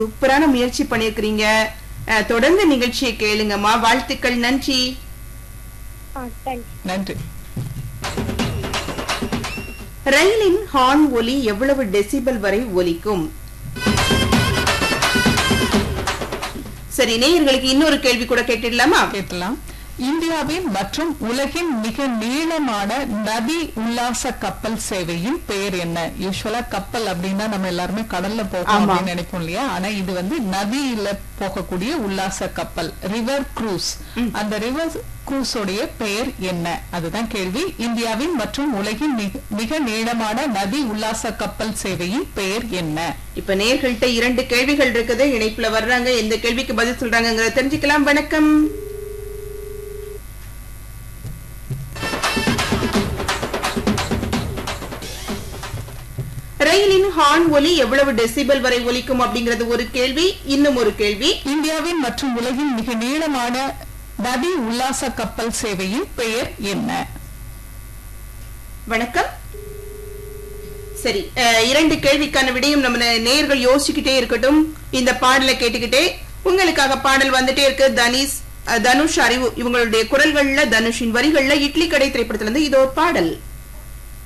சூப்பரான முயற்சி பண்ணிருக்கிறீங்க அஹ், தொடர்ந்து நிகழ்ச்சியை கேளுங்கம்மா வாழ்த்துக்கள் நன்றி ஆ தேங்க்ஸ் நன்றி ரயிலின் ஹார்ன் ஒலி எவ்வளவு டெசிபல் வரை ஒலிக்கும் சரி நேயர்களுக்கு இன்னொரு கேள்வி கூட கேட்டுடலாமா கேட்கலாம் இந்தியாவின் மற்றும் உலகின் மிக நீளமான நதி உல்லாச கப்பல் சேவையின் பெயர் என்ன யூஸ்வலா கப்பல் அப்படின்னா நம்ம எல்லாருமே கடல்ல போகணும் ஆமா. அப்படின்னு நினைப்போம் இல்லையா ஆனா இது வந்து நதியில போகக்கூடிய உல்லாச கப்பல் ரிவர் க்ரூஸ் அந்த ரிவர் உடைய பெயர் என்ன அதுதான் கேள்வி இந்தியாவின் மற்றும் உலகின் மிக- மிக நீளமான நதி உல்லாச கப்பல் சேவையின் பெயர் என்ன இப்ப நேர்கள்ட்ட இரண்டு கேள்விகள் இருக்குது இணைப்புல வர்றாங்க எந்த கேள்விக்கு பதில் சொல்றாங்கங்கறத தெரிஞ்சுக்கலாம் வணக்கம் ரயிலின் ஹார்ன் ஒலி எவ்வளவு டெசிபல் வரை ஒலிக்கும் அப்படிங்கறது ஒரு கேள்வி இன்னும் ஒரு கேள்வி இந்தியாவின் மற்றும் உலகின் மிக நீளமான நதி உல்லாச கப்பல் சேவையின் பெயர் என்ன வணக்கம் சரி அஹ், இரண்டு கேள்விக்கான விடையும் நம்ம நே- நேயர்கள் யோசிச்சுக்கிட்டே இருக்கட்டும் இந்த பாடலை கேட்டுக்கிட்டே உங்களுக்காக பாடல் வந்துட்டே இருக்கு தனிஷ் அஹ், தனுஷ் அறிவு இவங்களுடைய குரல்கள்ல தனுஷின் வரிகள்ல இட்லி கடை திரைப்படத்துல இருந்து இதோ பாடல்